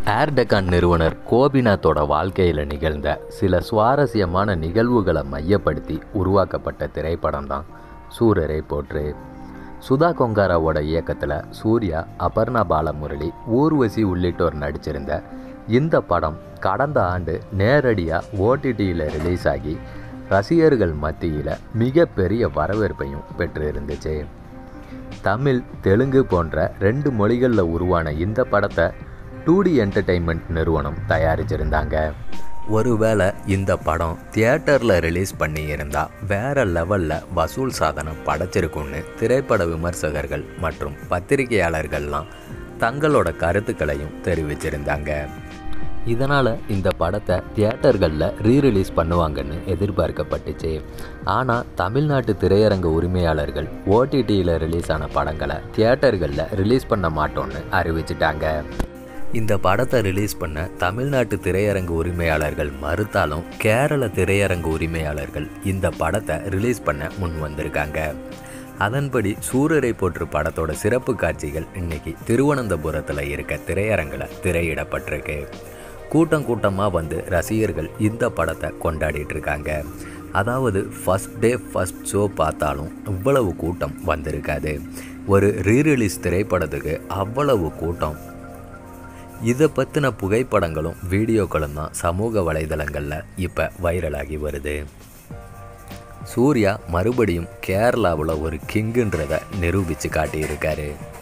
ஏர்டெக்கான் நிறுவனர் கோபிநாத்தோட வாழ்க்கையில் நிகழ்ந்த சில சுவாரஸ்யமான நிகழ்வுகளை மையப்படுத்தி உருவாக்கப்பட்ட திரைப்படம் தான் சூரரை போற்று சுதா கொங்காராவோட இயக்கத்தில் சூர்யா அபர்ணா பாலமுரளி ஊர்வசி உள்ளிட்டோர் நடிச்சிருந்த இந்த படம் கடந்த ஆண்டு நேரடியாக ஓடிடியில் ரிலீஸ் ஆகி ரசிகர்கள் மத்தியில் மிகப்பெரிய வரவேற்பையும் பெற்று இருந்துச்சு தமிழ் தெலுங்கு போன்ற ரெண்டு மொழிகளில் உருவான இந்த படத்தை டூ டி என்டர்டெயின்மெண்ட் நிறுவனம் தயாரிச்சிருந்தாங்க ஒருவேளை இந்த படம் தியேட்டரில் ரிலீஸ் பண்ணியிருந்தா வேற லெவலில் வசூல் சாதனம் படைச்சிருக்கும்னு திரைப்பட விமர்சகர்கள் மற்றும் பத்திரிகையாளர்கள்லாம் தங்களோட கருத்துக்களையும் தெரிவிச்சிருந்தாங்க இதனால் இந்த படத்தை தியேட்டர்களில் ரீரிலீஸ் பண்ணுவாங்கன்னு எதிர்பார்க்கப்பட்டுச்சு ஆனால் தமிழ்நாட்டு திரையரங்க உரிமையாளர்கள் ஓடிடியில் ரிலீஸ் ஆன படங்களை தியேட்டர்களில் ரிலீஸ் பண்ண மாட்டோம்னு அறிவிச்சிட்டாங்க இந்த படத்தை ரிலீஸ் பண்ண தமிழ்நாட்டு திரையரங்கு உரிமையாளர்கள் மறுத்தாலும் கேரள திரையரங்கு உரிமையாளர்கள் இந்த படத்தை ரிலீஸ் பண்ண முன் வந்திருக்காங்க அதன்படி சூரரை போற்று படத்தோட சிறப்பு காட்சிகள் இன்னைக்கு திருவனந்தபுரத்தில் இருக்க திரையரங்கில் திரையிடப்பட்டிருக்கு கூட்டம் கூட்டமாக வந்து ரசிகர்கள் இந்த படத்தை கொண்டாடிட்டு இருக்காங்க அதாவது ஃபஸ்ட் டே ஃபஸ்ட் ஷோ பார்த்தாலும் இவ்வளவு கூட்டம் வந்திருக்காது ஒரு ரீரிலீஸ் திரைப்படத்துக்கு அவ்வளவு கூட்டம் இதை பற்றின புகைப்படங்களும் வீடியோக்களும் தான் சமூக வலைதளங்களில் இப்போ வைரலாகி வருது சூர்யா மறுபடியும் கேரளாவில் ஒரு கிங்குன்றதை நிரூபித்து காட்டியிருக்காரு